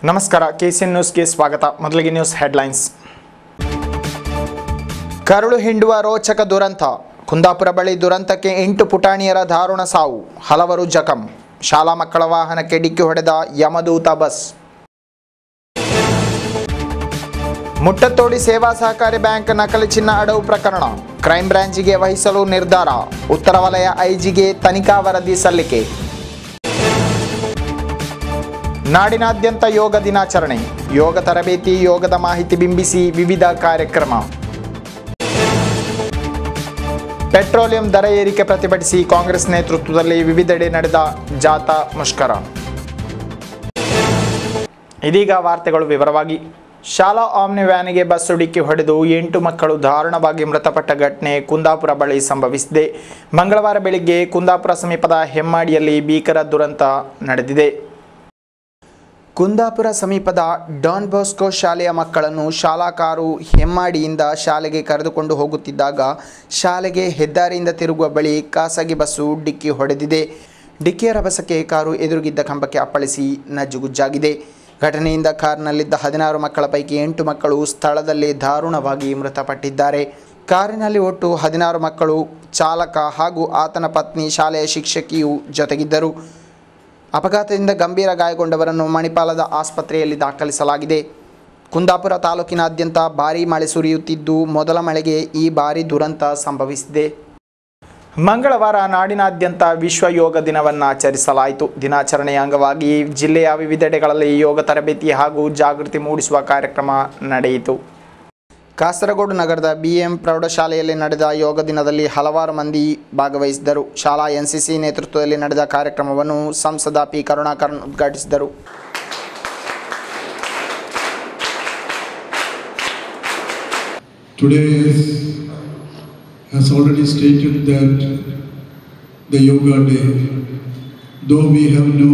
ನಮಸ್ಕಾರ ಕೆಸಿಎನ್ ನ್ಯೂಸ್ಗೆ ಸ್ವಾಗತ ಮೊದಲಿಗೆ ನ್ಯೂಸ್ ಹೆಡ್ಲೈನ್ಸ್ ಕರುಳು ಹಿಂಡುವ ರೋಚಕ ದುರಂತ ಕುಂದಾಪುರ ಬಳಿ ದುರಂತಕ್ಕೆ ಎಂಟು ಪುಟಾಣಿಯರ ದಾರುಣ ಸಾವು ಹಲವರು ಜಖಂ ಶಾಲಾ ಮಕ್ಕಳ ವಾಹನಕ್ಕೆ ಡಿಕ್ಕಿ ಹೊಡೆದ ಯಮದೂತ ಬಸ್ ಮುಟ್ಟತ್ತೋಡಿ ಸೇವಾ ಸಹಕಾರಿ ಬ್ಯಾಂಕ್ ನಕಲಿ ಚಿನ್ನ ಅಡವು ಪ್ರಕರಣ ಕ್ರೈಂ ಬ್ರಾಂಚಿಗೆ ವಹಿಸಲು ನಿರ್ಧಾರ ಉತ್ತರ ವಲಯ ಐಜಿಗೆ ತನಿಖಾ ವರದಿ ಸಲ್ಲಿಕೆ ನಾಡಿನಾದ್ಯಂತ ಯೋಗ ದಿನಾಚರಣೆ ಯೋಗ ತರಬೇತಿ ಯೋಗದ ಮಾಹಿತಿ ಬಿಂಬಿಸಿ ವಿವಿಧ ಕಾರ್ಯಕ್ರಮ ಪೆಟ್ರೋಲಿಯಂ ದರ ಏರಿಕೆ ಪ್ರತಿಭಟಿಸಿ ಕಾಂಗ್ರೆಸ್ ನೇತೃತ್ವದಲ್ಲಿ ವಿವಿಧೆಡೆ ನಡೆದ ಜಾಥಾ ಮುಷ್ಕರ ಇದೀಗ ವಾರ್ತೆಗಳು ವಿವರವಾಗಿ ಶಾಲಾ ಆಮ್ನಿ ವ್ಯಾನಿಗೆ ಬಸ್ ಡಿಕ್ಕಿ ಹೊಡೆದು ಎಂಟು ಮಕ್ಕಳು ದಾರುಣವಾಗಿ ಮೃತಪಟ್ಟ ಘಟನೆ ಕುಂದಾಪುರ ಬಳಿ ಸಂಭವಿಸಿದೆ ಮಂಗಳವಾರ ಬೆಳಿಗ್ಗೆ ಕುಂದಾಪುರ ಸಮೀಪದ ಹೆಮ್ಮಾಡಿಯಲ್ಲಿ ಭೀಕರ ದುರಂತ ನಡೆದಿದೆ ಕುಂದಾಪುರ ಸಮೀಪದ ಡಾನ್ ಬಾಸ್ಕೋ ಶಾಲೆಯ ಮಕ್ಕಳನ್ನು ಶಾಲಾ ಕಾರು ಹೆಮ್ಮಾಡಿಯಿಂದ ಶಾಲೆಗೆ ಕರೆದುಕೊಂಡು ಹೋಗುತ್ತಿದ್ದಾಗ ಶಾಲೆಗೆ ಹೆದ್ದಾರಿಯಿಂದ ತಿರುಗುವ ಬಳಿ ಖಾಸಗಿ ಬಸ್ಸು ಡಿಕ್ಕಿ ಹೊಡೆದಿದೆ ಡಿಕ್ಕಿಯ ರಭಸಕ್ಕೆ ಕಾರು ಎದುರುಗಿದ್ದ ಕಂಬಕ್ಕೆ ಅಪ್ಪಳಿಸಿ ನಜ್ಜುಗುಜ್ಜಾಗಿದೆ ಘಟನೆಯಿಂದ ಕಾರ್ನಲ್ಲಿದ್ದ ಹದಿನಾರು ಮಕ್ಕಳ ಪೈಕಿ ಎಂಟು ಮಕ್ಕಳು ಸ್ಥಳದಲ್ಲೇ ದಾರುಣವಾಗಿ ಮೃತಪಟ್ಟಿದ್ದಾರೆ ಕಾರಿನಲ್ಲಿ ಒಟ್ಟು ಹದಿನಾರು ಮಕ್ಕಳು ಚಾಲಕ ಹಾಗೂ ಆತನ ಪತ್ನಿ ಶಾಲೆಯ ಶಿಕ್ಷಕಿಯು ಜೊತೆಗಿದ್ದರು ಅಪಘಾತದಿಂದ ಗಂಭೀರ ಗಾಯಗೊಂಡವರನ್ನು ಮಣಿಪಾಲದ ಆಸ್ಪತ್ರೆಯಲ್ಲಿ ದಾಖಲಿಸಲಾಗಿದೆ ಕುಂದಾಪುರ ತಾಲೂಕಿನಾದ್ಯಂತ ಭಾರೀ ಮಳೆ ಸುರಿಯುತ್ತಿದ್ದು ಮೊದಲ ಮಳೆಗೆ ಈ ಭಾರೀ ದುರಂತ ಸಂಭವಿಸಿದೆ ಮಂಗಳವಾರ ನಾಡಿನಾದ್ಯಂತ ವಿಶ್ವ ಯೋಗ ದಿನವನ್ನು ಆಚರಿಸಲಾಯಿತು ದಿನಾಚರಣೆಯ ಅಂಗವಾಗಿ ಜಿಲ್ಲೆಯ ವಿವಿಧೆಡೆಗಳಲ್ಲಿ ಯೋಗ ತರಬೇತಿ ಹಾಗೂ ಜಾಗೃತಿ ಮೂಡಿಸುವ ಕಾರ್ಯಕ್ರಮ ನಡೆಯಿತು ಕಾಸರಗೋಡು ನಗರದ ಬಿಎಂ ಪ್ರೌಢಶಾಲೆಯಲ್ಲಿ ನಡೆದ ಯೋಗ ದಿನದಲ್ಲಿ ಹಲವಾರು ಮಂದಿ ಭಾಗವಹಿಸಿದ್ದರು ಶಾಲಾ ಎನ್ಸಿಸಿ ನೇತೃತ್ವದಲ್ಲಿ ನಡೆದ ಕಾರ್ಯಕ್ರಮವನ್ನು ಸಂಸದ ಪಿ ಕರುಣಾಕರನ್ ಉದ್ಘಾಟಿಸಿದರು Today is, has already stated that the Yoga Day, though we have no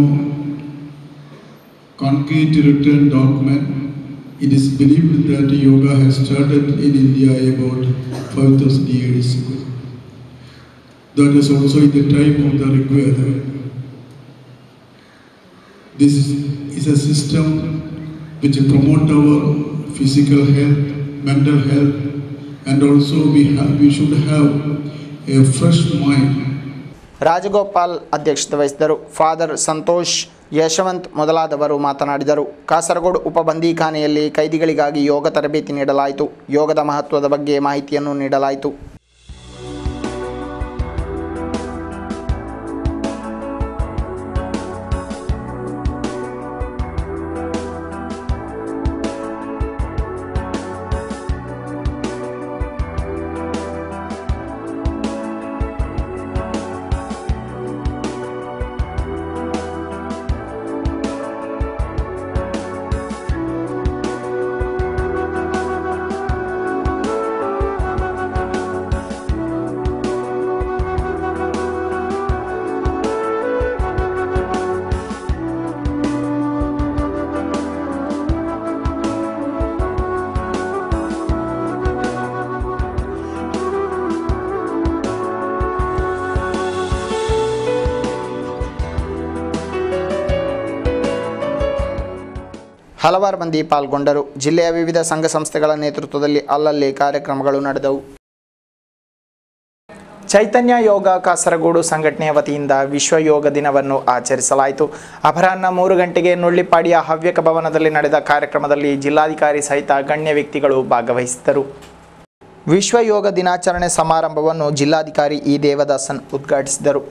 concrete written document, it is believed that yoga has started in India about 5000 years ago. That is also in the time of the Rigveda. This is, is a system which promote our physical health, mental health, and also we have, we should have a fresh mind Rajagopal ಅಧ್ಯಕ್ಷತೆ ವಹಿಸಿದರು father Santosh Yashwant ಮೊದಲಾದವರು ಮಾತನಾಡಿದರು ಕಾಸರಗೋಡು ಉಪಬಂದೀಖಾನೆಯಲ್ಲಿ ಕೈದಿಗಳಿಗಾಗಿ ಯೋಗ ತರಬೇತಿ ನೀಡಲಾಯಿತು ಯೋಗದ ಮಹತ್ವದ ಬಗ್ಗೆ ಮಾಹಿತಿಯನ್ನು ನೀಡಲಾಯಿತು ಹಲವಾರು ಮಂದಿ ಪಾಲ್ಗೊಂಡರು ಜಿಲ್ಲೆಯ ವಿವಿಧ ಸಂಘ ಸಂಸ್ಥೆಗಳ ನೇತೃತ್ವದಲ್ಲಿ ಅಲ್ಲಲ್ಲಿ ಕಾರ್ಯಕ್ರಮಗಳು ನಡೆದವು ಚೈತನ್ಯ ಯೋಗ ಕಾಸರಗೋಡು ಸಂಘಟನೆಯ ವತಿಯಿಂದ ವಿಶ್ವ ಯೋಗ ದಿನವನ್ನು ಆಚರಿಸಲಾಯಿತು ಅಪರಾಹ್ನ ಮೂರು ಗಂಟೆಗೆ ನುಳ್ಳಿಪಾಡಿಯ ಹವ್ಯಕ ಭವನದಲ್ಲಿ ನಡೆದ ಕಾರ್ಯಕ್ರಮದಲ್ಲಿ ಜಿಲ್ಲಾಧಿಕಾರಿ ಸಹಿತ ಗಣ್ಯ ವ್ಯಕ್ತಿಗಳು ಭಾಗವಹಿಸಿದ್ದರು ವಿಶ್ವ ಯೋಗ ದಿನಾಚರಣೆ ಸಮಾರಂಭವನ್ನು ಜಿಲ್ಲಾಧಿಕಾರಿ ಇ ದೇವದಾಸನ್ ಉದ್ಘಾಟಿಸಿದರು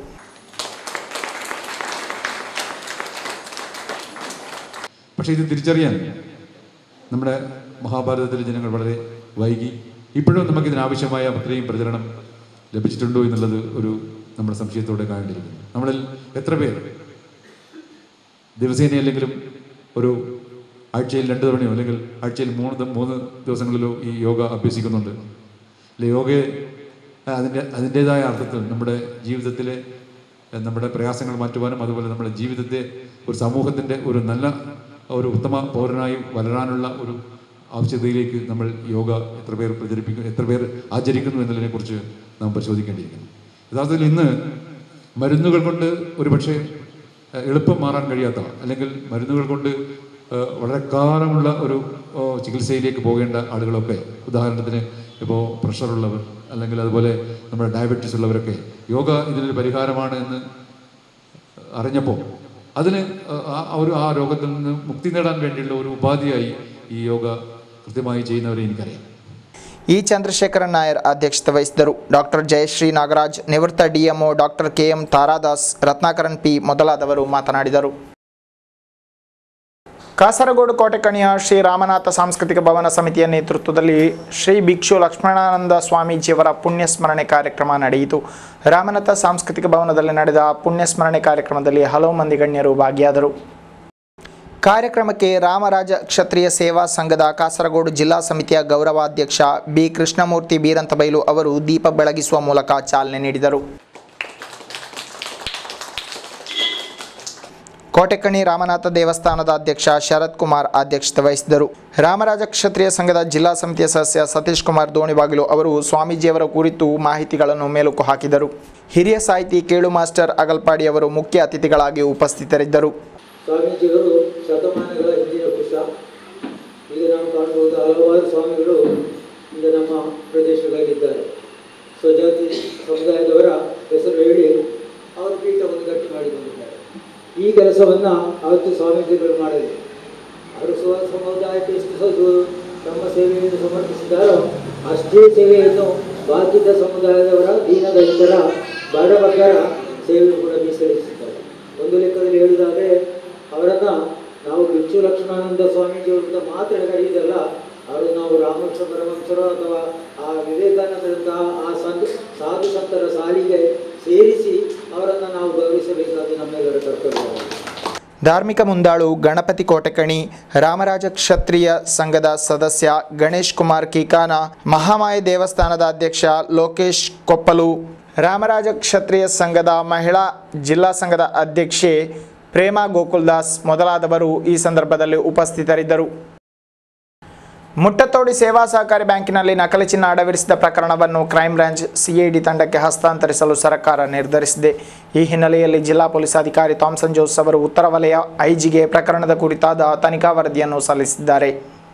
പക്ഷേ ഇത് തിരിച്ചറിയാൻ നമ്മുടെ മഹാഭാരതത്തിലെ ജനങ്ങൾ വളരെ വൈകി ഇപ്പോഴും നമുക്കിതിനാവശ്യമായ അത്രയും പ്രചരണം ലഭിച്ചിട്ടുണ്ടോ എന്നുള്ളത് ഒരു നമ്മുടെ സംശയത്തോടെ കാണേണ്ടിയിരിക്കുന്നു നമ്മളിൽ എത്ര പേർ ദിവസേന അല്ലെങ്കിലും ഒരു ആഴ്ചയിൽ രണ്ട് തവണയോ അല്ലെങ്കിൽ ആഴ്ചയിൽ മൂന്ന് ദ- മൂന്ന് ദിവസങ്ങളിലോ ഈ യോഗ അഭ്യസിക്കുന്നുണ്ട് അല്ലെ യോഗയെ ആ, അതിൻ്റെ അതിൻ്റെതായ അർത്ഥത്തിൽ നമ്മുടെ ജീവിതത്തിലെ ആ, നമ്മുടെ പ്രയാസങ്ങൾ മാറ്റുവാനും അതുപോലെ നമ്മുടെ ജീവിതത്തെ ഒരു സമൂഹത്തിൻ്റെ ഒരു നല്ല ഒരു ഉത്തമ പൗരനായി വളരാനുള്ള ഒരു ആവശ്യകതയിലേക്ക് നമ്മൾ യോഗ എത്ര പേർ പ്രചരിപ്പിക്കുന്നു എത്ര പേർ ആചരിക്കുന്നു എന്നതിനെക്കുറിച്ച് നാം പരിശോധിക്കേണ്ടിയിരിക്കുന്നു യഥാർത്ഥത്തിൽ ഇന്ന് മരുന്നുകൾ കൊണ്ട് ഒരുപക്ഷെ ഏഹ്, എളുപ്പം മാറാൻ കഴിയാത്ത അല്ലെങ്കിൽ മരുന്നുകൾ കൊണ്ട് ഏഹ്, വളരെ കാലമുള്ള ഒരു ഓ, ചികിത്സയിലേക്ക് പോകേണ്ട ആളുകളൊക്കെ ഉദാഹരണത്തിന് ഇപ്പോൾ പ്രഷറുള്ളവർ അല്ലെങ്കിൽ അതുപോലെ നമ്മുടെ ഡയബറ്റീസ് ഉള്ളവരൊക്കെ യോഗ ഇതിനൊരു പരിഹാരമാണ് എന്ന് അറിഞ്ഞപ്പോൾ അതിന് ആ- ആ ഒരു ആ രോഗത്തിൽ നിന്ന് മുക്തി നേടാൻ വേണ്ടിയുള്ള ഒരു ഉപാധിയായി ഈ യോഗ കൃത്യമായി ചെയ്യുന്നവരെ എനിക്കറിയാം ಇ ಚಂದ್ರಶೇಖರನ್ ನಾಯರ್ ಅಧ್ಯಕ್ಷತೆ ವಹಿಸಿದರು ಡಾಕ್ಟರ್ ಜಯಶ್ರೀ ನಾಗರಾಜ್ ನಿವೃತ್ತ DMO doctor KM Taradas Ratnakaran P ಮೊದಲಾದವರು ಮಾತನಾಡಿದರು ಕಾಸರಗೋಡು ಕೋಟೆಕಣಿಯ ಶ್ರೀ ರಾಮನಾಥ ಸಾಂಸ್ಕೃತಿಕ ಭವನ ಸಮಿತಿಯ ನೇತೃತ್ವದಲ್ಲಿ ಶ್ರೀ ಭಿಕ್ಷು ಲಕ್ಷ್ಮಣಾನಂದ ಸ್ವಾಮೀಜಿಯವರ ಪುಣ್ಯ ಸ್ಮರಣೆ ಕಾರ್ಯಕ್ರಮ ನಡೆಯಿತು ರಾಮನಾಥ ಸಾಂಸ್ಕೃತಿಕ ಭವನದಲ್ಲಿ ನಡೆದ ಪುಣ್ಯ ಸ್ಮರಣೆ ಕಾರ್ಯಕ್ರಮದಲ್ಲಿ ಹಲವು ಮಂದಿ ಗಣ್ಯರು ಭಾಗಿಯಾದರು ಕಾರ್ಯಕ್ರಮಕ್ಕೆ ರಾಮರಾಜ ಕ್ಷತ್ರಿಯ ಸೇವಾ ಸಂಘದ ಕಾಸರಗೋಡು ಜಿಲ್ಲಾ ಸಮಿತಿಯ ಗೌರವಾಧ್ಯಕ್ಷ ಬಿ ಕೃಷ್ಣಮೂರ್ತಿ ಬೀರಂತಬೈಲು ಅವರು ದೀಪ ಬೆಳಗಿಸುವ ಮೂಲಕ ಚಾಲನೆ ನೀಡಿದರು ಕೋಟೆಕಣಿ ರಾಮನಾಥ ದೇವಸ್ಥಾನದ ಅಧ್ಯಕ್ಷ ಶರತ್ ಕುಮಾರ್ ಅಧ್ಯಕ್ಷತೆ ವಹಿಸಿದರು ರಾಮರಾಜ ಕ್ಷತ್ರಿಯ ಸಂಘದ ಜಿಲ್ಲಾ ಸಮಿತಿಯ ಸದಸ್ಯ ಸತೀಶ್ ಕುಮಾರ್ ದೋಣಿಬಾಗಿಲು ಅವರು ಸ್ವಾಮೀಜಿಯವರ ಕುರಿತು ಮಾಹಿತಿಗಳನ್ನು ಮೇಲುಕು ಹಾಕಿದರು ಹಿರಿಯ ಸಾಹಿತಿ ಕೇಳು ಮಾಸ್ಟರ್ ಅಗಲ್ಪಾಡಿ ಅವರು ಮುಖ್ಯ ಅತಿಥಿಗಳಾಗಿ ಉಪಸ್ಥಿತರಿದ್ದರು ಸ್ವಾಮೀಜಿಗಳು ಶತಮಾನಗಳ ಹಿಂದಿನ ಪುರುಷ ಈಗ ನಾವು ಕಾಣಬಹುದು ಹಲವಾರು ಸ್ವಾಮಿಗಳು ಈಗ ನಮ್ಮ ಪ್ರದೇಶಗಳಲ್ಲಿದ್ದಾರೆ ಸ್ವಜಾತಿ ಸಮುದಾಯದವರ ಹೆಸರು ಹೇಳಿ ಅವರ ಪೀಠವನ್ನು ಗಟ್ಟಿ ಮಾಡಿಕೊಂಡಿದ್ದಾರೆ ಈ ಕೆಲಸವನ್ನು ಅವತ್ತು ಸ್ವಾಮೀಜಿಗಳು ಮಾಡಲಿಲ್ಲ ಅವರು ಸ್ವ ಸಮುದಾಯಕ್ಕೆ ಎಷ್ಟು ಸದು ತಮ್ಮ ಸೇವೆಯನ್ನು ಸಮರ್ಪಿಸಿದ್ದಾರೋ ಅಷ್ಟೇ ಸೇವೆಯನ್ನು ಬಾಕಿದ ಸಮುದಾಯದವರ ದೀನದಲಿತರ ಬಡಬಗ್ಗರ ಸೇವೆ ಕೂಡ ಮೀಸಲಿರಿಸಿದ್ದಾರೆ ಒಂದು ಲೆಕ್ಕದಲ್ಲಿ ಹೇಳುವುದಾದರೆ ಅವರನ್ನು ನಾವು ಬಿಚ್ಚು ಲಕ್ಷ್ಮಣಾನಂದ ಸ್ವಾಮೀಜಿಯವರಿಂದ ಮಾತ್ರ ಕರೆಯುವುದಲ್ಲ ಅವರು ನಾವು ರಾಮಕೃಷ್ಣ ಪರಮಹಂಸರು ಅಥವಾ ಆ ವಿವೇಕಾನಂದರಂತಹ ಆ ಸಂತ ಸಾಧು ಸಂತರ ಸಾಲಿಗೆ ಸೇರಿಸಿ ಅವರನ್ನು ನಾವು ಗೌರವಿಸಬೇಕಾದ ನಮ್ಮೆಲ್ಲರ ಕರ್ತವ್ಯ ಧಾರ್ಮಿಕ ಮುಂದಾಳು ಗಣಪತಿ ಕೋಟೆಕಣಿ ರಾಮರಾಜ ಕ್ಷತ್ರಿಯ ಸಂಘದ ಸದಸ್ಯ ಗಣೇಶ್ ಕುಮಾರ್ ಕೀಕಾನ ಮಹಾಮಾಯ ದೇವಸ್ಥಾನದ ಅಧ್ಯಕ್ಷ ಲೋಕೇಶ್ ಕೊಪ್ಪಲು ರಾಮರಾಜ ಕ್ಷತ್ರಿಯ ಸಂಘದ ಮಹಿಳಾ ಜಿಲ್ಲಾ ಸಂಘದ ಅಧ್ಯಕ್ಷೆ ಪ್ರೇಮಾ ಗೋಕುಲ್ದಾಸ್ ಮೊದಲಾದವರು ಈ ಸಂದರ್ಭದಲ್ಲಿ ಉಪಸ್ಥಿತರಿದ್ದರು ಮುಟ್ಟತೋಡಿ ಸೇವಾ ಸಹಕಾರಿ ಬ್ಯಾಂಕಿನಲ್ಲಿ ನಕಲಿ ಚಿನ್ನ ಅಡವಿರಿಸಿದ ಪ್ರಕರಣವನ್ನು ಕ್ರೈಂ ಬ್ರಾಂಚ್ ಸಿಐಡಿ ತಂಡಕ್ಕೆ ಹಸ್ತಾಂತರಿಸಲು ಸರ್ಕಾರ ನಿರ್ಧರಿಸಿದೆ ಈ ಹಿನ್ನೆಲೆಯಲ್ಲಿ ಜಿಲ್ಲಾ ಪೊಲೀಸ್ ಅಧಿಕಾರಿ ಥಾಮ್ಸನ್ ಜೋಸ್ ಅವರು ಉತ್ತರ ವಲಯ ಐಜಿಗೆ ಪ್ರಕರಣದ ಕುರಿತಾದ ತನಿಖಾ ವರದಿಯನ್ನು ಸಲ್ಲಿಸಿದ್ದಾರೆ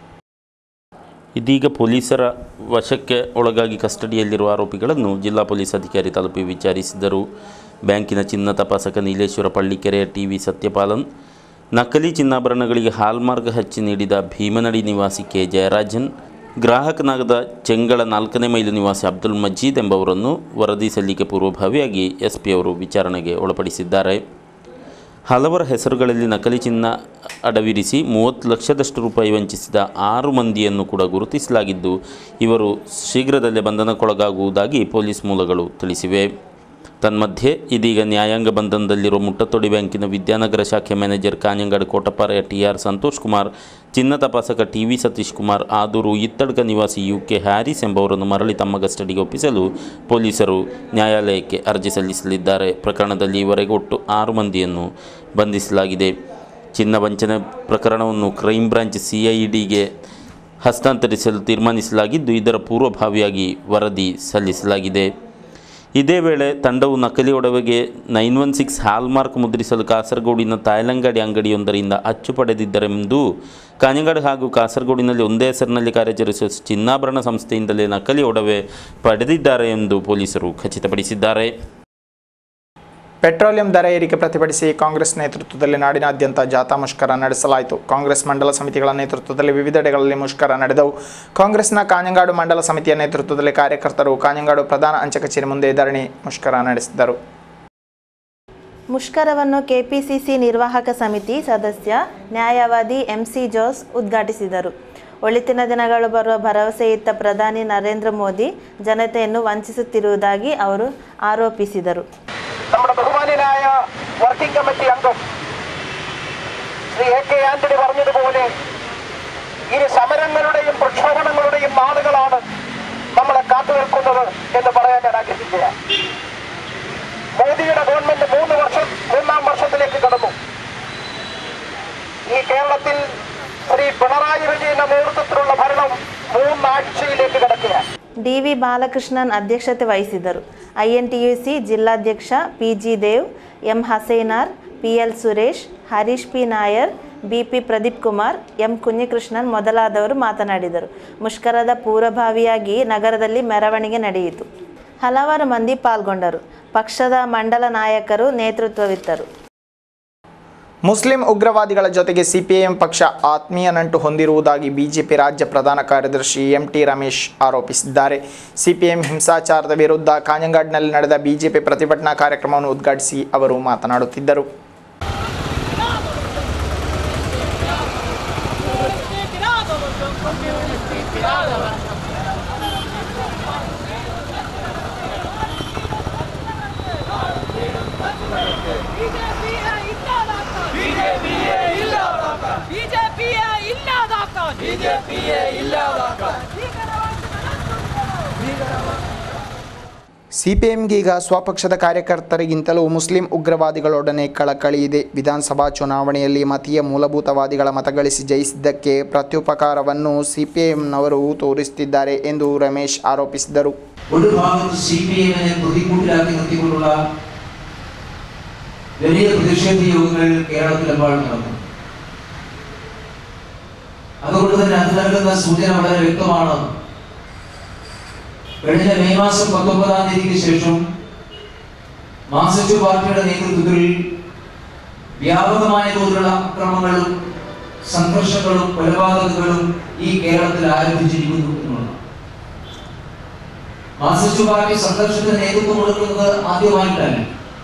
ಇದೀಗ ಪೊಲೀಸರ ವಶಕ್ಕೆ ಒಳಗಾಗಿ ಕಸ್ಟಡಿಯಲ್ಲಿರುವ ಆರೋಪಿಗಳನ್ನು ಜಿಲ್ಲಾ ಪೊಲೀಸ್ ಅಧಿಕಾರಿ ತಲುಪಿ ವಿಚಾರಿಸಿದರು ಬ್ಯಾಂಕಿನ ಚಿನ್ನ ತಪಾಸಕ ನೀಲೇಶ್ವರ ಪಳ್ಳಿಕೆರೆಯ ಟಿ ವಿ ಸತ್ಯಪಾಲನ್ ನಕಲಿ ಚಿನ್ನಾಭರಣಗಳಿಗೆ ಹಾಲ್ಮಾರ್ಕ್ ಹಚ್ಚಿ ನೀಡಿದ ಭೀಮನಡಿ ನಿವಾಸಿ ಕೆ ಜಯರಾಜನ್ ಗ್ರಾಹಕನಾಗದ ಚೆಂಗಳ ನಾಲ್ಕನೇ ಮೈಲು ನಿವಾಸಿ ಅಬ್ದುಲ್ ಮಜೀದ್ ಎಂಬವರನ್ನು ವರದಿ ಸಲ್ಲಿಕೆ ಪೂರ್ವಭಾವಿಯಾಗಿ ಎಸ್ ಪಿ ಅವರು ವಿಚಾರಣೆಗೆ ಒಳಪಡಿಸಿದ್ದಾರೆ ಹಲವರ ಹೆಸರುಗಳಲ್ಲಿ ನಕಲಿ ಚಿನ್ನ ಅಡವಿರಿಸಿ ಮೂವತ್ತು ಲಕ್ಷದಷ್ಟು ರೂಪಾಯಿ ವಂಚಿಸಿದ ಆರು ಮಂದಿಯನ್ನು ಕೂಡ ಗುರುತಿಸಲಾಗಿದ್ದು ಇವರು ಶೀಘ್ರದಲ್ಲೇ ಬಂಧನಕ್ಕೊಳಗಾಗುವುದಾಗಿ ಪೊಲೀಸ್ ಮೂಲಗಳು ತಿಳಿಸಿವೆ ತನ್ಮಧ್ಯೆ ಇದೀಗ ನ್ಯಾಯಾಂಗ ಬಂಧನದಲ್ಲಿರುವ ಮುಟ್ಟತೊಡಿ ಬ್ಯಾಂಕಿನ ವಿದ್ಯಾನಗರ ಶಾಖೆ ಮ್ಯಾನೇಜರ್ ಕಾഞ്ഞങ്ങാട് ಕೋಟಪಾರೆಯ ಟಿ ಆರ್ ಸಂತೋಷ್ ಕುಮಾರ್ ಚಿನ್ನ ತಪಾಸಕ ಟಿ ವಿ ಸತೀಶ್ ಕುಮಾರ್ ಆದೂರು ಇತ್ತಡ್ಕ ನಿವಾಸಿ ಯು ಕೆ ಹ್ಯಾರಿಸ್ ಎಂಬವರನ್ನು ಮರಳಿ ತಮ್ಮ ಕಸ್ಟಡಿಗೆ ಒಪ್ಪಿಸಲು ಪೊಲೀಸರು ನ್ಯಾಯಾಲಯಕ್ಕೆ ಅರ್ಜಿ ಸಲ್ಲಿಸಲಿದ್ದಾರೆ ಪ್ರಕರಣದಲ್ಲಿ ಈವರೆಗೆ ಒಟ್ಟು ಆರು ಮಂದಿಯನ್ನು ಬಂಧಿಸಲಾಗಿದೆ ಚಿನ್ನ ವಂಚನೆ ಪ್ರಕರಣವನ್ನು ಕ್ರೈಂ ಬ್ರಾಂಚ್ ಸಿ ಐ ಡಿಗೆ ಹಸ್ತಾಂತರಿಸಲು ತೀರ್ಮಾನಿಸಲಾಗಿದ್ದು ಇದರ ಪೂರ್ವಭಾವಿಯಾಗಿ ವರದಿ ಸಲ್ಲಿಸಲಾಗಿದೆ ಇದೇ ವೇಳೆ ತಂಡವು ನಕಲಿ ಒಡವೆಗೆ ನೈನ್ ಒನ್ ಸಿಕ್ಸ್ ಹಾಲ್ಮಾರ್ಕ್ ಮುದ್ರಿಸಲು ಕಾಸರಗೋಡಿನ ತಾಯಲಂಗಡಿ ಅಂಗಡಿಯೊಂದರಿಂದ ಅಚ್ಚು ಪಡೆದಿದ್ದರೆಂದು ಕಾഞ്ഞങ്ങാട് ಹಾಗೂ ಕಾಸರಗೋಡಿನಲ್ಲಿ ಒಂದೇ ಹೆಸರಿನಲ್ಲಿ ಕಾರ್ಯಾಚರಿಸುವ ಚಿನ್ನಾಭರಣ ಸಂಸ್ಥೆಯಿಂದಲೇ ನಕಲಿ ಒಡವೆ ಪಡೆದಿದ್ದಾರೆ ಎಂದು ಪೊಲೀಸರು ಖಚಿತಪಡಿಸಿದ್ದಾರೆ ಪೆಟ್ರೋಲಿಯಂ ದರ ಏರಿಕೆ ಪ್ರತಿಭಟಿಸಿ ಕಾಂಗ್ರೆಸ್ ನೇತೃತ್ವದಲ್ಲಿ ನಾಡಿನಾದ್ಯಂತ ಜಾಥಾ ಮುಷ್ಕರ ನಡೆಸಲಾಯಿತು ಕಾಂಗ್ರೆಸ್ ಮಂಡಲ ಸಮಿತಿಗಳ ನೇತೃತ್ವದಲ್ಲಿ ವಿವಿಧೆಡೆಗಳಲ್ಲಿ ಮುಷ್ಕರ ನಡೆದವು ಕಾಂಗ್ರೆಸ್ನ ಕಾഞ്ഞങ്ങാട് ಮಂಡಲ ಸಮಿತಿಯ ನೇತೃತ್ವದಲ್ಲಿ ಕಾರ್ಯಕರ್ತರು ಕಾഞ്ഞങ്ങാട് ಪ್ರಧಾನ ಅಂಚೆ ಕಚೇರಿ ಮುಂದೆ ಧರಣಿ ಮುಷ್ಕರ ನಡೆಸಿದರು ಮುಷ್ಕರವನ್ನು ಕೆಪಿಸಿಸಿ ನಿರ್ವಾಹಕ ಸಮಿತಿ ಸದಸ್ಯ ನ್ಯಾಯವಾದಿ ಎಂಸಿ ಜೋಸ್ ಉದ್ಘಾಟಿಸಿದರು ಒಳಿತಿನ ದಿನಗಳು ಬರುವ ಭರವಸೆಯಿತ್ತ ಪ್ರಧಾನಿ ನರೇಂದ್ರ ಮೋದಿ ಜನತೆಯನ್ನು ವಂಚಿಸುತ್ತಿರುವುದಾಗಿ ಅವರು ಆರೋಪಿಸಿದರು നമ്മുടെ ബഹുമാന്യനായ വർക്കിംഗ് കമ്മിറ്റി അംഗം ശ്രീ എ കെ ആന്റണി പറഞ്ഞതുപോലെ ഇനി സമരങ്ങളുടെയും പ്രക്ഷോഭണങ്ങളുടെയും നാളുകളാണ് നമ്മളെ കാത്തു നിൽക്കുന്നത് എന്ന് പറയാൻ ഞാൻ ആഗ്രഹിക്കുകയാണ് മോദിയുടെ ഗവൺമെന്റ് മൂന്ന് വർഷം മൂന്നാം വർഷത്തിലേക്ക് കടന്നു ഈ കേരളത്തിൽ ശ്രീ പിണറായി വിജയന്റെ നേതൃത്വത്തിലുള്ള ഭരണം മൂന്നാഴ്ചയിലേക്ക് കടക്കുകയാണ് ಡಿ ವಿ ಬಾಲಕೃಷ್ಣನ್ ಅಧ್ಯಕ್ಷತೆ ವಹಿಸಿದರು ಐಎನ್ಟಿಯುಸಿ ಜಿಲ್ಲಾಧ್ಯಕ್ಷ P G Dev M Hasainar P L Suresh Harish P Nair B P Pradeep Kumar M Kunhikrishnan ಮೊದಲಾದವರು ಮಾತನಾಡಿದರು ಮುಷ್ಕರದ ಪೂರ್ವಭಾವಿಯಾಗಿ ನಗರದಲ್ಲಿ ಮೆರವಣಿಗೆ ನಡೆಯಿತು ಹಲವಾರು ಮಂದಿ ಪಾಲ್ಗೊಂಡರು ಪಕ್ಷದ ಮಂಡಲ ನಾಯಕರು ನೇತೃತ್ವವಿತ್ತರು ಮುಸ್ಲಿಂ ಉಗ್ರವಾದಿಗಳ ಜೊತೆಗೆ ಸಿಪಿಐಎಂ ಪಕ್ಷ ಆತ್ಮೀಯ ನಂಟು ಹೊಂದಿರುವುದಾಗಿ ಬಿಜೆಪಿ ರಾಜ್ಯ ಪ್ರಧಾನ ಕಾರ್ಯದರ್ಶಿ ಎಂ ಟಿ ರಮೇಶ್ ಆರೋಪಿಸಿದ್ದಾರೆ ಸಿಪಿಎಂ ಹಿಂಸಾಚಾರದ ವಿರುದ್ಧ ಕಾಂಜಂಗಾಡ್ನಲ್ಲಿ ನಡೆದ ಬಿಜೆಪಿ ಪ್ರತಿಭಟನಾ ಕಾರ್ಯಕ್ರಮವನ್ನು ಉದ್ಘಾಟಿಸಿ ಅವರು ಮಾತನಾಡುತ್ತಿದ್ದರು ಬಿಜೆಪಿಯೇ ಇಲ್ಲದಾಕ ಬಿಜೆಪಿಯೇ ಇಲ್ಲದಾಕ ಸಿಪಿಎಂಗೀಗ ಸ್ವಪಕ್ಷದ ಕಾರ್ಯಕರ್ತರಿಗಿಂತಲೂ ಮುಸ್ಲಿಂ ಉಗ್ರವಾದಿಗಳೊಡನೆ ಕಳಕಳಿ ಇದೆ ವಿಧಾನಸಭಾ ಚುನಾವಣೆಯಲ್ಲಿ ಮತೀಯ ಮೂಲಭೂತವಾದಿಗಳ ಮತಗಳಿಸಿ ಜಯಿಸಿದ್ದಕ್ಕೆ ಪ್ರತ್ಯುಪಕಾರವನ್ನು ಸಿಪಿಎಂನವರು ತೋರಿಸುತ್ತಿದ್ದಾರೆ ಎಂದು ರಮೇಶ್ ಆರೋಪಿಸಿದರು ഒരു ഭാഗത്ത് സി പി എമ്മിനെ പ്രതിക്കൂട്ടിലാക്കി നിർത്തിക്കൊണ്ടുള്ള വലിയ പ്രതിഷേധ യോഗങ്ങൾ കേരളത്തിലെമ്പാടും നടന്നു അതുകൊണ്ട് തന്നെ അത് നൽകുന്ന സൂചന വളരെ വ്യക്തമാണ് കഴിഞ്ഞ മെയ് മാസം പത്തൊമ്പതാം തീയതിക്ക് ശേഷം മാർക്സിസ്റ്റ് പാർട്ടിയുടെ നേതൃത്വത്തിൽ വ്യാപകമായ തോതിലുള്ള അക്രമങ്ങളും സംഘർഷങ്ങളും കൊലപാതകങ്ങളും ഈ കേരളത്തിൽ ആരംഭിച്ചിരിക്കുന്നു എന്നുള്ളതാണ് മാർക്സിസ്റ്റ് പാർട്ടി സംഘർഷത്തിന് നേതൃത്വം കൊടുക്കുന്നത് ആദ്യമായിട്ടല്ല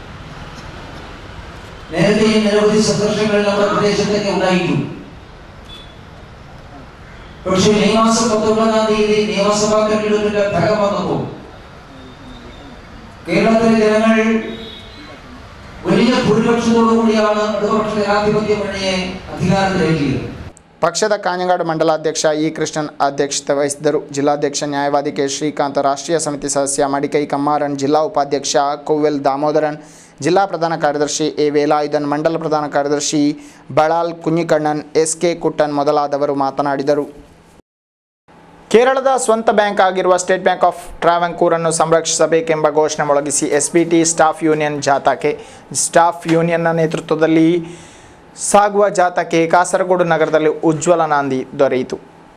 നേരത്തെയും നിരവധി സംഘർഷങ്ങൾ നമ്മുടെ പ്രദേശത്തൊക്കെ ഉണ്ടായിട്ടുണ്ട് പക്ഷെ മെയ് മാസം പത്തൊമ്പതാം തീയതി നിയമസഭാ തെരഞ്ഞെടുപ്പിന്റെ ഫലം വന്നപ്പോൾ കേരളത്തിലെ ജനങ്ങൾ വലിയ ഭൂരിപക്ഷത്തോടു കൂടിയാണ് ഇടതുപക്ഷ ജനാധിപത്യ മുന്നണിയെ അധികാരത്തിലേക്കിയത് ಪಕ್ಷದ ಕಾഞ്ഞങ്ങാട് ಮಂಡಲಾಧ್ಯಕ್ಷ ಇ ಕೃಷ್ಣನ್ ಅಧ್ಯಕ್ಷತೆ ವಹಿಸಿದ್ದರು ಜಿಲ್ಲಾಧ್ಯಕ್ಷ ನ್ಯಾಯವಾದಿ ಕೆ ಶ್ರೀಕಾಂತ್ ರಾಷ್ಟ್ರೀಯ ಸಮಿತಿ ಸದಸ್ಯ ಮಡಿಕೈ ಕಮ್ಮಾರನ್ ಜಿಲ್ಲಾ ಉಪಾಧ್ಯಕ್ಷ ಕೋವೆಲ್ ದಾಮೋದರನ್ ಜಿಲ್ಲಾ ಪ್ರಧಾನ ಕಾರ್ಯದರ್ಶಿ ಎ ವೇಲಾಯುಧನ್ ಮಂಡಲ ಪ್ರಧಾನ ಕಾರ್ಯದರ್ಶಿ ಬಳಾಲ್ ಕುഞ്ഞിಕಣ್ಣನ್ ಎಸ್ ಕೆ ಕುಟ್ಟನ್ ಮೊದಲಾದವರು ಮಾತನಾಡಿದರು ಕೇರಳದ ಸ್ವಂತ ಬ್ಯಾಂಕ್ ಆಗಿರುವ ಸ್ಟೇಟ್ ಬ್ಯಾಂಕ್ ಆಫ್ ಟ್ರಾವೆಂಕೂರನ್ನು ಸಂರಕ್ಷಿಸಬೇಕೆಂಬ ಘೋಷಣೆ ಮೊಳಗಿಸಿ S B T staff union ಜಾಥಾಕ್ಕೆ ಸ್ಟಾಫ್ ಯೂನಿಯನ್ನ ನೇತೃತ್ವದಲ್ಲಿ ಸಾಗುವ ಜಾಥಾಕ್ಕೆ ಕಾಸರಗೋಡು ನಗರದಲ್ಲಿ ಉಜ್ವಲ ನಾಂದಿ ದೊರೆಯಿತು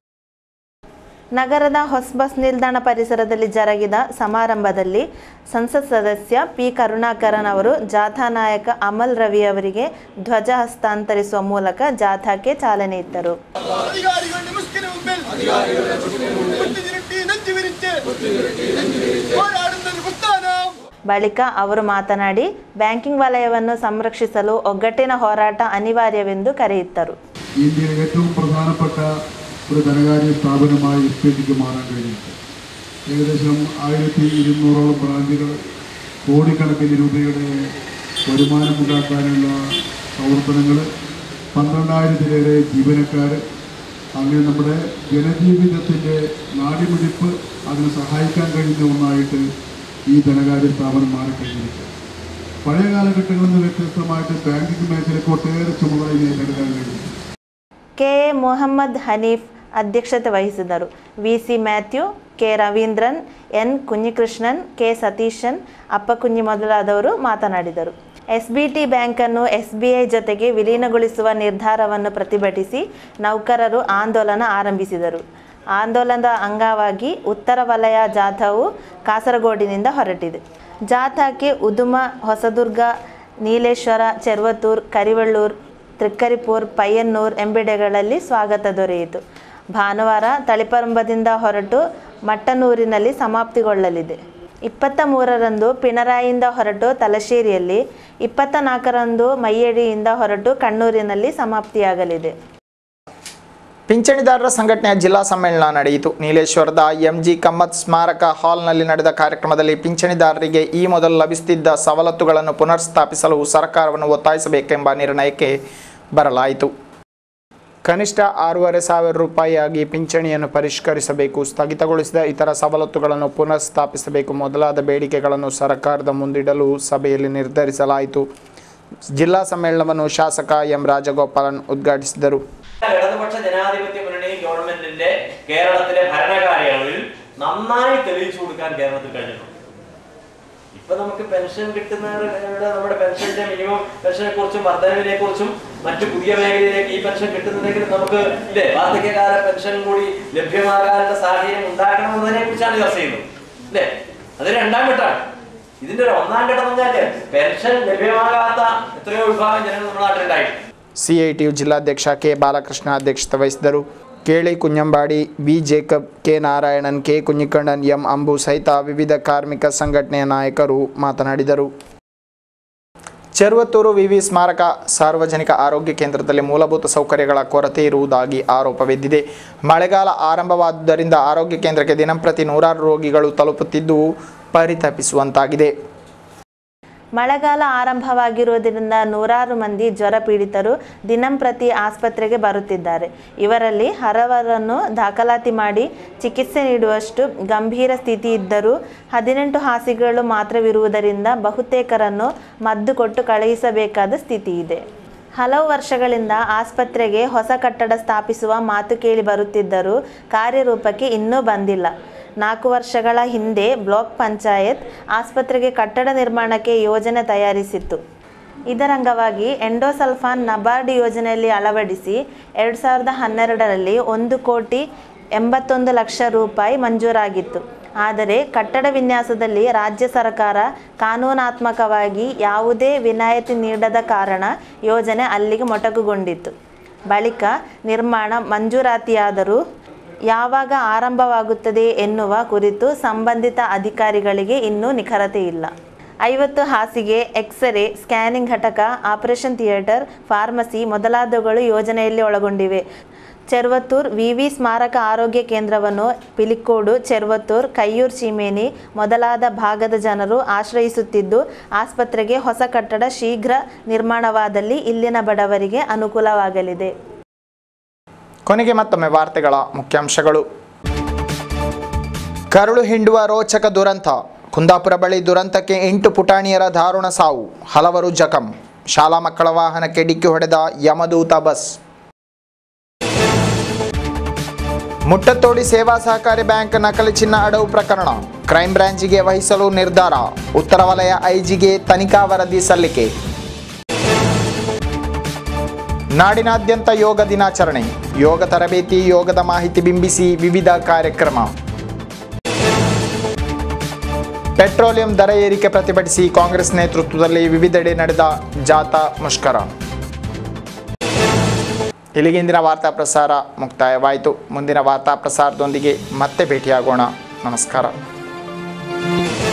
ನಗರದ ಹೊಸ ಬಸ್ ನಿಲ್ದಾಣ ಪರಿಸರದಲ್ಲಿ ಜರುಗಿದ ಸಮಾರಂಭದಲ್ಲಿ ಸಂಸತ್ ಸದಸ್ಯ ಪಿ ಕರುಣಾಕರನ್ ಅವರು ಜಾಥಾ ನಾಯಕ ಅಮಲ್ ರವಿ ಅವರಿಗೆ ಧ್ವಜ ಹಸ್ತಾಂತರಿಸುವ ಮೂಲಕ ಜಾಥಾಕ್ಕೆ ಚಾಲನೆ ಇತ್ತರು അധികാരികളുടെ മുസ്കിന് മുമ്പിൽ കുത്തിതിരുട്ടി നെഞ്ചു വിരിച്ച് പോരാടുന്ന ഒരു പ്രസ്ഥാനം ಬಳಿಕ ಅವರು ಮಾತನಾಡಿ ಬ್ಯಾಂಕಿಂಗ್ ವಲಯವನ್ನು സംരക്ഷിಸಲು ಒಗ್ಗಟ್ಟಿನ ಹೋರಾಟ ಅನಿವಾರ್ಯವೆಂದು ಕರೆಯಿತ್ತರು ഇന്ത്യയിലെ ഏറ്റവും പ്രധാനപ്പെട്ട ഒരു ധനകാര്യ സ്ഥാപനമായി എസ് പി ടിക്ക് മാറാൻ കഴിഞ്ഞിട്ട് ഏകദേശം ആയിരത്തി ഇരുന്നൂറോളം ബ്രാഞ്ചുകൾ കോടിക്കണക്കിന് രൂപയുടെ വരുമാനമുണ്ടാക്കാനുള്ള പ്രവർത്തനങ്ങൾ പന്ത്രണ്ടായിരത്തിലേറെ ജീവനക്കാർ അങ്ങനെ നമ്മുടെ ജനജീവിതത്തിൻ്റെ നാടിമിടിപ്പ് അതിന് സഹായിക്കാൻ കഴിയുന്ന ഒന്നായിട്ട് ഈ ധനകാര്യ സ്ഥാപനം മാറിക്കഴിഞ്ഞിരിക്കുക പഴയ കാലഘട്ടങ്ങളിൽ നിന്ന് വ്യത്യസ്തമായിട്ട് ബാങ്കിംഗ് മേഖലയ്ക്ക് ഒട്ടേറെ ചുമതല ഏറ്റെടുക്കാൻ കഴിയും ಕೆ ಎ ಮೊಹಮ್ಮದ್ ಹನೀಫ್ ಅಧ್ಯಕ್ಷತೆ ವಹಿಸಿದರು V C Mathew K Ravindran N Kunhikrishnan K Satheesan Appakunhi ಮೊದಲಾದವರು ಮಾತನಾಡಿದರು ಎಸ್ ಬಿ ಟಿ ಬ್ಯಾಂಕನ್ನು ಎಸ್ ಬಿ ಐ ಜೊತೆಗೆ ವಿಲೀನಗೊಳಿಸುವ ನಿರ್ಧಾರವನ್ನು ಪ್ರತಿಭಟಿಸಿ ನೌಕರರು ಆಂದೋಲನ ಆರಂಭಿಸಿದರು ಆಂದೋಲನದ ಅಂಗವಾಗಿ ಉತ್ತರ ವಲಯ ಜಾಥಾವು ಕಾಸರಗೋಡಿನಿಂದ ಹೊರಟಿದೆ ಜಾಥಾಕ್ಕೆ ಉದುಮ ಹೊಸದುರ್ಗ ನೀಲೇಶ್ವರ ಚೆರ್ವತ್ತೂರ್ ಕರಿವಳ್ಳೂರ್ ತ್ರಿಕ್ಕರಿಪುರ್ ಪಯ್ಯನ್ನೂರ್ ಎಂಬೆಡೆಗಳಲ್ಲಿ ಸ್ವಾಗತ ದೊರೆಯಿತು ಭಾನುವಾರ ತಳಿಪರಂಬದಿಂದ ಹೊರಟು ಮಟ್ಟನೂರಿನಲ್ಲಿ ಸಮಾಪ್ತಿಗೊಳ್ಳಲಿದೆ ಇಪ್ಪತ್ತ ಮೂರರಂದು ಪಿಣರಾಯಿಯಿಂದ ಹೊರಟು ತಲಶೇರಿಯಲ್ಲಿ ಇಪ್ಪತ್ತ ನಾಲ್ಕರಂದು ಮಯ್ಯಡಿಯಿಂದ ಹೊರಟು ಕಣ್ಣೂರಿನಲ್ಲಿ ಸಮಾಪ್ತಿಯಾಗಲಿದೆ ಪಿಂಚಣಿದಾರರ ಸಂಘಟನೆಯ ಜಿಲ್ಲಾ ಸಮ್ಮೇಳನ ನಡೆಯಿತು ನೀಲೇಶ್ವರದ ಎಂಜಿ ಕಮ್ಮತ್ ಸ್ಮಾರಕ ಹಾಲ್ನಲ್ಲಿ ನಡೆದ ಕಾರ್ಯಕ್ರಮದಲ್ಲಿ ಪಿಂಚಣಿದಾರರಿಗೆ ಈ ಮೊದಲು ಲಭಿಸುತ್ತಿದ್ದ ಸವಲತ್ತುಗಳನ್ನು ಪುನರ್ಸ್ಥಾಪಿಸಲು ಸರ್ಕಾರವನ್ನು ಒತ್ತಾಯಿಸಬೇಕೆಂಬ ನಿರ್ಣಯಕ್ಕೆ ಬರಲಾಯಿತು ಕನಿಷ್ಠ ಆರೂವರೆ ಸಾವಿರ ರೂಪಾಯಿಯಾಗಿ ಪಿಂಚಣಿಯನ್ನು ಪರಿಷ್ಕರಿಸಬೇಕು ಸ್ಥಗಿತಗೊಳಿಸಿದ ಇತರ ಸವಲತ್ತುಗಳನ್ನು ಪುನರ್ಸ್ಥಾಪಿಸಬೇಕು ಮೊದಲಾದ ಬೇಡಿಕೆಗಳನ್ನು ಸರ್ಕಾರದ ಮುಂದಿಡಲು ಸಭೆಯಲ್ಲಿ ನಿರ್ಧರಿಸಲಾಯಿತು ಜಿಲ್ಲಾ ಸಮ್ಮೇಳನವನ್ನು ಶಾಸಕ ಎಂ ರಾಜಗೋಪಾಲನ್ ಉದ್ಘಾಟಿಸಿದರು ഇടതുപക്ഷ ജനാധിപത്യ മുന്നണി ഗവൺമെന്റിന്റെ കേരളത്തിലെ ഭരണകാലയളവിൽ നന്നായി തെളിയിച്ചു കൊടുക്കാൻ കേരളത്തിൽ കഴിഞ്ഞിട്ടുണ്ട് ഇപ്പൊ നമുക്ക് പെൻഷൻ കിട്ടുന്നവരുടെ നമ്മുടെ പെൻഷന്റെ മിനിമം പെൻഷനെ കുറിച്ചും വർധനവിനെ കുറിച്ചും മറ്റു പുതിയ മേഖലയിലേക്ക് ഈ പെൻഷൻ കിട്ടുന്നുണ്ടെങ്കിൽ നമുക്ക് ഇല്ലേ വാർദ്ധക്യകാല പെൻഷൻ കൂടി ലഭ്യമാകാനുള്ള സാഹചര്യം ഉണ്ടാക്കണമെന്നതിനെ കുറിച്ചാണ് ചർച്ച ചെയ്യുന്നത് അല്ലേ അത് രണ്ടാം ഘട്ടമാണ് ഇതിന്റെ ഒരു ഒന്നാം ഘട്ടം എന്ന് പറഞ്ഞാല് പെൻഷൻ ലഭ്യമാകാത്ത എത്രയോ വിഭാഗം ജനങ്ങൾ നമ്മുടെ നാട്ടിലുണ്ടായിട്ടുണ്ട് ಸಿ ಐ ಟಿ ಯು ಜಿಲ್ಲಾಧ್ಯಕ್ಷ ಕೆ ಬಾಲಕೃಷ್ಣ ಅಧ್ಯಕ್ಷತೆ ವಹಿಸಿದರು ಕೇಳಿ Kunhambadi B Jacob K Narayanan K Kunhikannan M Ambu ಸಹಿತ ವಿವಿಧ ಕಾರ್ಮಿಕ ಸಂಘಟನೆಯ ನಾಯಕರು ಮಾತನಾಡಿದರು ಚೆರುವತ್ತೂರು ವಿವಿ ಸ್ಮಾರಕ ಸಾರ್ವಜನಿಕ ಆರೋಗ್ಯ ಕೇಂದ್ರದಲ್ಲಿ ಮೂಲಭೂತ ಸೌಕರ್ಯಗಳ ಕೊರತೆ ಇರುವುದಾಗಿ ಆರೋಪವೆದ್ದಿದೆ ಮಳೆಗಾಲ ಆರಂಭವಾದುದರಿಂದ ಆರೋಗ್ಯ ಕೇಂದ್ರಕ್ಕೆ ದಿನಂಪ್ರತಿ ನೂರಾರು ರೋಗಿಗಳು ತಲುಪುತ್ತಿದ್ದು ಪರಿತಪಿಸುವಂತಾಗಿದೆ ಮಳೆಗಾಲ ಆರಂಭವಾಗಿರುವುದರಿಂದ ನೂರಾರು ಮಂದಿ ಜ್ವರ ಪೀಡಿತರು ದಿನಂಪ್ರತಿ ಆಸ್ಪತ್ರೆಗೆ ಬರುತ್ತಿದ್ದಾರೆ ಇವರಲ್ಲಿ ಹಲವರನ್ನು ದಾಖಲಾತಿ ಮಾಡಿ ಚಿಕಿತ್ಸೆ ನೀಡುವಷ್ಟು ಗಂಭೀರ ಸ್ಥಿತಿ ಇದ್ದರೂ ಹದಿನೆಂಟು ಹಾಸಿಗೆಗಳು ಮಾತ್ರವಿರುವುದರಿಂದ ಬಹುತೇಕರನ್ನು ಮದ್ದು ಕೊಟ್ಟು ಕಳುಹಿಸಬೇಕಾದ ಸ್ಥಿತಿ ಇದೆ ಹಲವು ವರ್ಷಗಳಿಂದ ಆಸ್ಪತ್ರೆಗೆ ಹೊಸ ಕಟ್ಟಡ ಸ್ಥಾಪಿಸುವ ಮಾತು ಕೇಳಿ ಬರುತ್ತಿದ್ದರೂ ಕಾರ್ಯರೂಪಕ್ಕೆ ಇನ್ನೂ ಬಂದಿಲ್ಲ ನಾಲ್ಕು ವರ್ಷಗಳ ಹಿಂದೆ ಬ್ಲಾಕ್ ಪಂಚಾಯತ್ ಆಸ್ಪತ್ರೆಗೆ ಕಟ್ಟಡ ನಿರ್ಮಾಣಕ್ಕೆ ಯೋಜನೆ ತಯಾರಿಸಿತ್ತು ಇದರ ಅಂಗವಾಗಿ ಎಂಡೋಸಲ್ಫಾನ್ ನಬಾರ್ಡ್ ಯೋಜನೆಯಲ್ಲಿ ಅಳವಡಿಸಿ ಎರಡು ಸಾವಿರದ ಹನ್ನೆರಡರಲ್ಲಿ ಒಂದು ಕೋಟಿ ಎಂಬತ್ತೊಂದು ಲಕ್ಷ ರೂಪಾಯಿ ಮಂಜೂರಾಗಿತ್ತು ಆದರೆ ಕಟ್ಟಡ ವಿನ್ಯಾಸದಲ್ಲಿ ರಾಜ್ಯ ಸರ್ಕಾರ ಕಾನೂನಾತ್ಮಕವಾಗಿ ಯಾವುದೇ ವಿನಾಯಿತಿ ನೀಡದ ಕಾರಣ ಯೋಜನೆ ಅಲ್ಲಿಗೆ ಮೊಟಕುಗೊಂಡಿತ್ತು ಬಳಿಕ ನಿರ್ಮಾಣ ಮಂಜೂರಾತಿಯಾದರೂ ಯಾವಾಗ ಆರಂಭವಾಗುತ್ತದೆ ಎನ್ನುವ ಕುರಿತು ಸಂಬಂಧಿತ ಅಧಿಕಾರಿಗಳಿಗೆ ಇನ್ನೂ ನಿಖರತೆ ಇಲ್ಲ ಐವತ್ತು ಹಾಸಿಗೆ ಎಕ್ಸ್ರೇ ಸ್ಕ್ಯಾನಿಂಗ್ ಘಟಕ ಆಪರೇಷನ್ ಥಿಯೇಟರ್ ಫಾರ್ಮಸಿ ಮೊದಲಾದವುಗಳು ಯೋಜನೆಯಲ್ಲಿ ಒಳಗೊಂಡಿವೆ ಚೆರ್ವತ್ತೂರ್ ವಿವಿ ಸ್ಮಾರಕ ಆರೋಗ್ಯ ಕೇಂದ್ರವನ್ನು ಪಿಲಿಕೋಡು ಚೆರ್ವತ್ತೂರ್ ಕಯ್ಯೂರ್ ಚೀಮೇನಿ ಮೊದಲಾದ ಭಾಗದ ಜನರು ಆಶ್ರಯಿಸುತ್ತಿದ್ದು ಆಸ್ಪತ್ರೆಗೆ ಹೊಸ ಕಟ್ಟಡ ಶೀಘ್ರ ನಿರ್ಮಾಣವಾದಲ್ಲಿ ಇಲ್ಲಿನ ಬಡವರಿಗೆ ಅನುಕೂಲವಾಗಲಿದೆ ಕೊನೆಗೆ ಮತ್ತೊಮ್ಮೆ ವಾರ್ತೆಗಳ ಮುಖ್ಯಾಂಶಗಳು ಕರುಳು ಹಿಂಡುವ ರೋಚಕ ದುರಂತ ಕುಂದಾಪುರ ಬಳಿ ದುರಂತಕ್ಕೆ ಎಂಟು ಪುಟಾಣಿಯರ ದಾರುಣ ಸಾವು ಹಲವರು ಜಖಂ ಶಾಲಾ ಮಕ್ಕಳ ವಾಹನಕ್ಕೆ ಡಿಕ್ಕಿ ಹೊಡೆದ ಯಮದೂತ ಬಸ್ ಮುಟ್ಟತ್ತೋಡಿ ಸೇವಾ ಸಹಕಾರಿ ಬ್ಯಾಂಕ್ ನಕಲಿ ಚಿನ್ನ ಅಡವು ಪ್ರಕರಣ ಕ್ರೈಂ ಬ್ರಾಂಚಿಗೆ ವಹಿಸಲು ನಿರ್ಧಾರ ಉತ್ತರ ವಲಯ ಐಜಿಗೆ ತನಿಖಾ ವರದಿ ಸಲ್ಲಿಕೆ ನಾಡಿನಾದ್ಯಂತ ಯೋಗ ದಿನಾಚರಣೆ ಯೋಗ ತರಬೇತಿ ಯೋಗದ ಮಾಹಿತಿ ಬಿಂಬಿಸಿ ವಿವಿಧ ಕಾರ್ಯಕ್ರಮ ಪೆಟ್ರೋಲಿಯಂ ದರ ಏರಿಕೆ ಪ್ರತಿಭಟಿಸಿ ಕಾಂಗ್ರೆಸ್ ನೇತೃತ್ವದಲ್ಲಿ ವಿವಿಧೆಡೆ ನಡೆದ ಜಾಥಾ ಮುಷ್ಕರ ಇಲ್ಲಿಗೆ ಇಂದಿನ ವಾರ್ತಾ ಪ್ರಸಾರ ಮುಕ್ತಾಯವಾಯಿತು ಮುಂದಿನ ವಾರ್ತಾ ಪ್ರಸಾರದೊಂದಿಗೆ ಮತ್ತೆ ಭೇಟಿಯಾಗೋಣ ನಮಸ್ಕಾರ